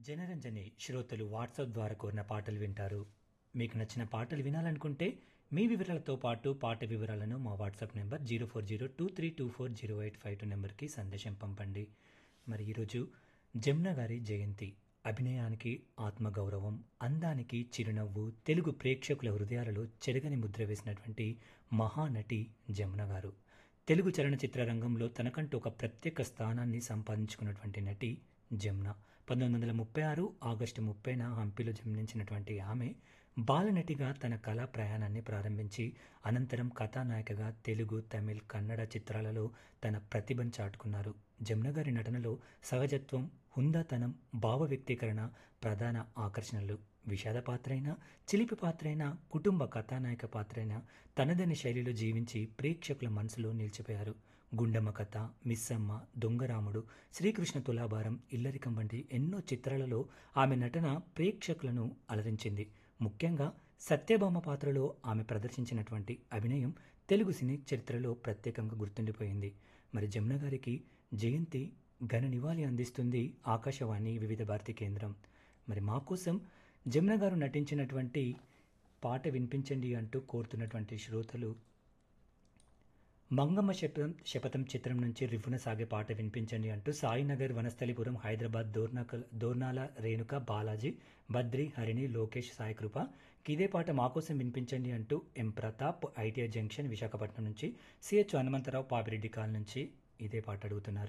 జనరంజని శ్రోతలు వాట్సాప్ ద్వారా కోరిన పాటలు వింటారు మీకు నచ్చిన పాటలు వినాలనుకుంటే మీ వివరాలతో పాటు పాట వివరాలను మా WhatsApp number zero four zero two three two four zero eight five two నెంబర్కి సందేశం పంపండి మరి ఈరోజు జమున గారి జయంతి అభినయానికి ఆత్మగౌరవం అందానికి చిరునవ్వు తెలుగు ప్రేక్షకుల హృదయాలలో చెరగని ముద్ర వేసినటువంటి మహానటి జమున గారు తెలుగు చలనచిత్ర రంగంలో తనకంటూ ఒక ప్రత్యేక స్థానాన్ని సంపాదించుకున్నటువంటి నటి జమున పంతొమ్మిది వందల ముప్పై ఆరు ఆగస్టు ముప్పైన హంపీలో జన్మించినటువంటి ఆమె బాలనటిగా తన కళా ప్రయాణాన్ని ప్రారంభించి అనంతరం కథానాయికగా తెలుగు తమిళ్ కన్నడ చిత్రాలలో తన ప్రతిభను చాటుకున్నారు జమున గారి నటనలో సహజత్వం హుందాతనం భావ వ్యక్తీకరణ ప్రధాన ఆకర్షణలు విషాద పాత్రైన చిలిపి పాత్రైన కుటుంబ కథానాయక పాత్రైన తనదైన శైలిలో జీవించి ప్రేక్షకుల మనసులో నిలిచిపోయారు గుండమ్మ కథ మిస్సమ్మ దొంగరాముడు శ్రీకృష్ణ తులాభారం ఇల్లరికం వంటి ఎన్నో చిత్రాలలో ఆమె నటన ప్రేక్షకులను అలరించింది ముఖ్యంగా సత్యభామ పాత్రలో ఆమె ప్రదర్శించినటువంటి అభినయం తెలుగు సినీ చరిత్రలో ప్రత్యేకంగా గుర్తుండిపోయింది మరి జమున గారికి జయంతి ఘన నివాళి అందిస్తుంది ఆకాశవాణి వివిధ భారతి కేంద్రం మరి మా కోసం జమున గారు నటించినటువంటి పాట వినిపించండి అంటూ కోరుతున్నటువంటి శ్రోతలు మంగమ్మ శపథం శపథం చిత్రం నుంచి రివ్వున సాగే పాట వినిపించండి అంటూ సాయినగర్ వనస్థలిపురం హైదరాబాద్ దోర్నకల్ దోర్నాల రేణుక బాలాజీ బద్రి హరిణి లోకేష్ సాయికృప ఇదే పాట మాకోసం వినిపించండి అంటూ M Pratap ITI junction Visakhapatnam నుంచి సిహెచ్ హనుమంతరావు పాపిరెడ్డి కాల్ నుంచి ఇదే పాట అడుగుతున్నారు